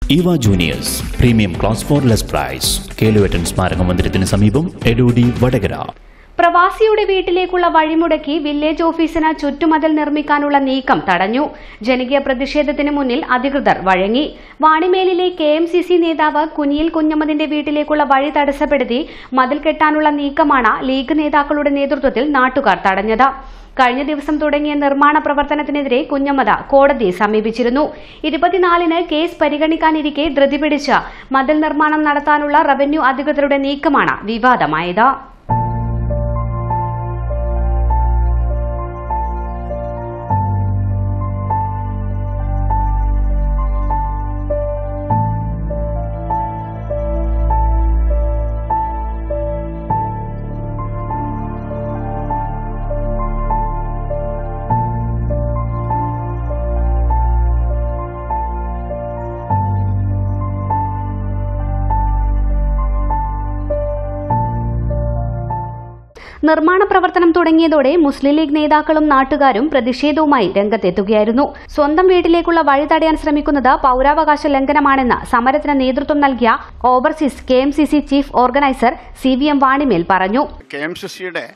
ഇവ juniors premium class for less price Keluvettan സ്മാരക മന്ദിരത്തിന് സമീപം എടോടി വടകര പ്രവാസിയുടെ വീട്ടിലേക്കുള്ള വഴിമുടക്കി വില്ലേജ് ഓഫീസിന് ചുറ്റുമതിൽ നിർമ്മിക്കാനുള്ള നീക്കം തടഞ്ഞു ജനകീയ പ്രതിഷേധത്തിന് മുന്നിൽ അധികൃതർ വഴങ്ങി വാണിമേലിലെ കെ എം സി സി നേതാവ് കുനിയിൽ കുഞ്ഞമ്മദിന്റെ വീട്ടിലേക്കുള്ള വഴി തടസ്സപ്പെടുത്തി മതിൽ കെട്ടാനുള്ള നീക്കമാണ് ലീഗ് നേതാക്കളുടെ നേതൃത്വത്തിൽ നാട്ടുകാർ തടഞ്ഞത് കഴിഞ്ഞ ദിവസം തുടങ്ങിയ നിർമ്മാണ പ്രവർത്തനത്തിനെതിരെ കുഞ്ഞമ്മദ കോടതിയെ സമീപിച്ചിരുന്നു ഇരുപത്തിനാലിന് കേസ് പരിഗണിക്കാനിരിക്കെ ധൃതി പിടിച്ച് മതിൽ നിർമ്മാണം നടത്താനുള്ള റവന്യൂ അധികൃതരുടെ നീക്കമാണ് വിവാദമായത് നിർമ്മാണ പ്രവർത്തനം തുടങ്ങിയതോടെ മുസ്ലിം ലീഗ് നേതാക്കളും നാട്ടുകാരും പ്രതിഷേധവുമായി രംഗത്തെത്തുകയായിരുന്നു സ്വന്തം വീട്ടിലേക്കുള്ള വഴി തടയാൻ ശ്രമിക്കുന്നത് പൌരാവകാശ ലംഘനമാണെന്ന് സമരത്തിന് നേതൃത്വം നൽകിയ overseas K M C C chief organiser C V M Vanimel പറഞ്ഞു കെ എം സി സിയുടെ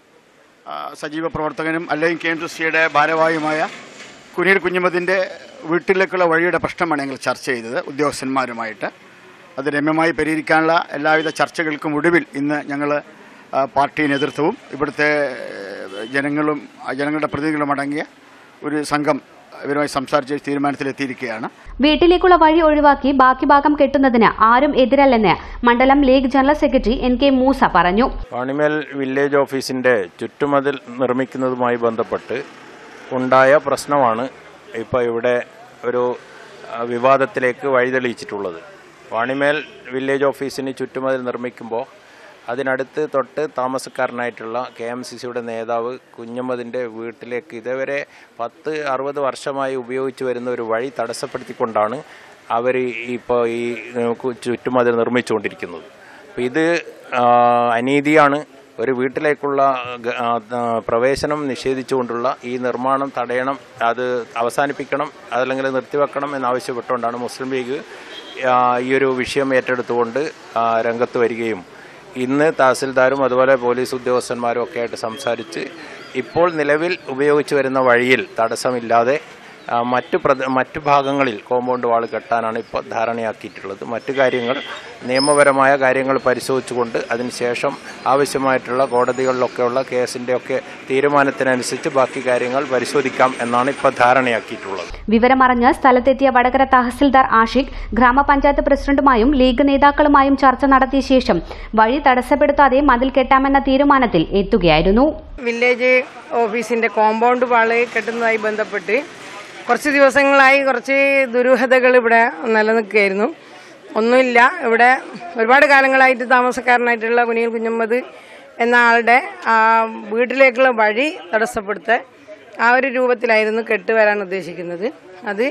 സജീവ പ്രവർത്തകനും അല്ലെങ്കിൽ കെ എം സി സിയുടെ ഭാരവാഹിയുമായ കുനിയിൽ കുഞ്ഞുമതിൻ്റെ വീട്ടിലേക്കുള്ള വഴിയുടെ പ്രശ്നമാണ് ഞങ്ങൾ ചർച്ച ചെയ്തത് ഉദ്യോഗസ്ഥന്മാരുമായിട്ട് അത് രമ്യമായി പരിഹരിക്കാനുള്ള എല്ലാവിധ ചർച്ചകൾക്കും ഒടുവിൽ ഇന്ന് ഞങ്ങൾ പാർട്ടി നേതൃത്വവും ഇവിടുത്തെ ഏഹ്, ജനങ്ങളും ആ ജനങ്ങളുടെ പ്രതിനിധികളും അടങ്ങിയ ഒരു സംഘം ഇവരുമായി സംസാരിച്ച് തീരുമാനത്തിലെത്തിയിരിക്കുകയാണ് വീട്ടിലേക്കുള്ള വഴി ഒഴിവാക്കി ബാക്കി ഭാഗം കെട്ടുന്നതിന് ആരും എതിരല്ലെന്ന് മണ്ഡലം league general secretary N K Moosa പറഞ്ഞു വാണിമേൽ വില്ലേജ് ഓഫീസിൻ്റെ ചുറ്റുമതിൽ നിർമ്മിക്കുന്നതുമായി ബന്ധപ്പെട്ട് ഉണ്ടായ പ്രശ്നമാണ് ഇപ്പോൾ ഇവിടെ ഒരു ആ, വിവാദത്തിലേക്ക് വഴിതെളിയിച്ചിട്ടുള്ളത് വാണിമേൽ വില്ലേജ് ഓഫീസിന് ചുറ്റുമതിൽ നിർമ്മിക്കുമ്പോൾ അതിനടുത്ത് തൊട്ട് താമസക്കാരനായിട്ടുള്ള കെ എം സി സിയുടെ നേതാവ് കുഞ്ഞമ്മദിൻ്റെ വീട്ടിലേക്ക് ഇതേവരെ പത്ത് അറുപത് വർഷമായി ഉപയോഗിച്ചു വരുന്ന ഒരു വഴി തടസ്സപ്പെടുത്തിക്കൊണ്ടാണ് അവർ ഇപ്പോൾ ഈ ഏഹ്, കു- ചുറ്റുമതിൽ നിർമ്മിച്ചുകൊണ്ടിരിക്കുന്നത് അപ്പോൾ ഇത് ആ, അനീതിയാണ് ഒരു വീട്ടിലേക്കുള്ള ഗ- ആ, ആ, പ്രവേശനം നിഷേധിച്ചുകൊണ്ടുള്ള ഈ നിർമ്മാണം തടയണം അത് അവസാനിപ്പിക്കണം അതല്ലെങ്കിൽ നിർത്തിവെക്കണം എന്നാവശ്യപ്പെട്ടുകൊണ്ടാണ് മുസ്ലിം ലീഗ് ആ, ഈ ഒരു വിഷയം ഏറ്റെടുത്തുകൊണ്ട് ആ, രംഗത്ത് വരികയും ഇന്ന് തഹസിൽദാരും അതുപോലെ പോലീസ് ഉദ്യോഗസ്ഥന്മാരും ഒക്കെ ആയിട്ട് സംസാരിച്ച് ഇപ്പോൾ നിലവിൽ ഉപയോഗിച്ചു വരുന്ന വഴിയിൽ തടസ്സമില്ലാതെ ആ, മറ്റു പ്രദ മറ്റു ഭാഗങ്ങളിൽ കോമ്പൗണ്ട് വാൾ കെട്ടാനാണ് ഇപ്പോൾ ധാരണയാക്കിയിട്ടുള്ളത് മറ്റു കാര്യങ്ങൾ നിയമപരമായ കാര്യങ്ങൾ പരിശോധിച്ചുകൊണ്ട് അതിനുശേഷം ആവശ്യമായിട്ടുള്ള കോടതികളിലൊക്കെയുള്ള കേസിൻ്റെയൊക്കെ തീരുമാനത്തിനനുസരിച്ച് ബാക്കി കാര്യങ്ങൾ പരിശോധിക്കാം എന്നാണ് ഇപ്പോൾ ധാരണയാക്കിയിട്ടുള്ളത് വിവരമറിഞ്ഞ് സ്ഥലത്തെത്തിയ വടകര തഹസിൽദാർ ആഷിഖ് ഗ്രാമപഞ്ചായത്ത് പ്രസിഡന്റുമായും ലീഗ് നേതാക്കളുമായും ചർച്ച നടത്തിയ ശേഷം വഴി തടസ്സപ്പെടുത്താതെ മതിൽ കെട്ടാമെന്ന തീരുമാനത്തിൽ എത്തുകയായിരുന്നു വില്ലേജ് ഓഫീസിന്റെ കോമ്പൗണ്ട് വാള് കെട്ടുന്നതായി ബന്ധപ്പെട്ട് കുറച്ച് ദിവസങ്ങളായി കുറച്ച് ദുരൂഹതകൾ ഇവിടെ നിലനിൽക്കുകയായിരുന്നു ഒന്നുമില്ല ഇവിടെ ഒരുപാട് കാലങ്ങളായിട്ട് താമസക്കാരനായിട്ടുള്ള കുനിയിൽ കുഞ്ഞമ്മദ് എന്ന ആളുടെ ആ, വീട്ടിലേക്കുള്ള വഴി തടസ്സപ്പെടുത്ത ആ ഒരു രൂപത്തിലായിരുന്നു കെട്ട് വരാൻ ഉദ്ദേശിക്കുന്നത് അത്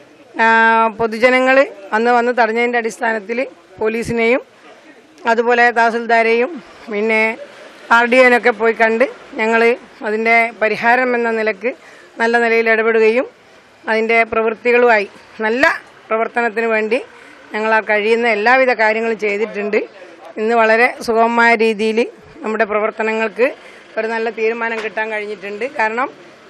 പൊതുജനങ്ങൾ അന്ന് വന്ന് തടഞ്ഞതിൻ്റെ അടിസ്ഥാനത്തിൽ പോലീസിനെയും അതുപോലെ തഹസിൽദാരെയും പിന്നെ ആർ ഡി ഒനൊക്കെ പോയി കണ്ട് ഞങ്ങൾ അതിൻ്റെ പരിഹാരം എന്ന നിലക്ക് നല്ല നിലയിൽ ഇടപെടുകയും അതിൻ്റെ പ്രവൃത്തികളുമായി നല്ല പ്രവർത്തനത്തിന് വേണ്ടി ഞങ്ങൾ ആ കഴിയുന്ന എല്ലാവിധ കാര്യങ്ങളും ചെയ്തിട്ടുണ്ട് ഇന്ന് വളരെ സുഗമമായ രീതിയിൽ നമ്മുടെ പ്രവർത്തനങ്ങൾക്ക് ഒരു നല്ല തീരുമാനം കിട്ടാൻ കഴിഞ്ഞിട്ടുണ്ട് കാരണം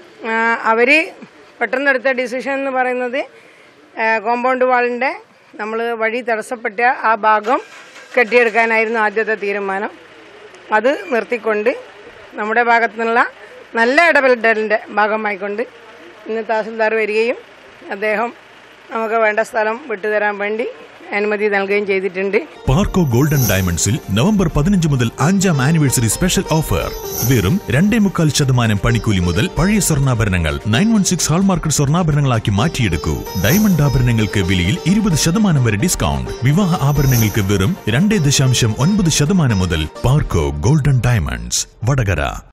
അവർ പെട്ടെന്നെടുത്ത ഡിസിഷൻ എന്ന് പറയുന്നത് കോമ്പൗണ്ട് വാളിൻ്റെ നമ്മൾ വഴി തടസ്സപ്പെട്ട ആ ഭാഗം കെട്ടിയെടുക്കാനായിരുന്നു ആദ്യത്തെ തീരുമാനം അത് നിർത്തിക്കൊണ്ട് നമ്മുടെ ഭാഗത്തു നിന്നുള്ള നല്ല ഇടപെടലിൻ്റെ ഭാഗമായിക്കൊണ്ട് ഇന്ന് തഹസിൽദാർ വരികയും അദ്ദേഹം നമുക്ക് വേണ്ട സ്ഥലം വിട്ടുതരാൻ വേണ്ടി അനുമതി നൽകുകയും ചെയ്തിട്ടുണ്ട് പാർക്കോ ഗോൾഡൻ ഡയമണ്ട്സിൽ നവംബർ പതിനഞ്ച് മുതൽ അഞ്ചാം ആനിവേഴ്സറി സ്പെഷ്യൽ ഓഫർ വെറും രണ്ടേ മുക്കാൽ ശതമാനം പണിക്കൂലി മുതൽ പഴയ സ്വർണ്ണാഭരണങ്ങൾ നയൻ വൺ സിക്സ് ഹാൾമാർക്ക് സ്വർണ്ണാഭരണങ്ങളാക്കി മാറ്റിയെടുക്കൂ ഡയമണ്ട് ആഭരണങ്ങൾക്ക് വിലയിൽ ഇരുപത് ശതമാനം വരെ ഡിസ്കൗണ്ട് വിവാഹ ആഭരണങ്ങൾക്ക് വെറും രണ്ടേ ദശാംശം ഒൻപത് ശതമാനം മുതൽ പാർക്കോ ഗോൾഡൻ ഡയമണ്ട്സ് വടകര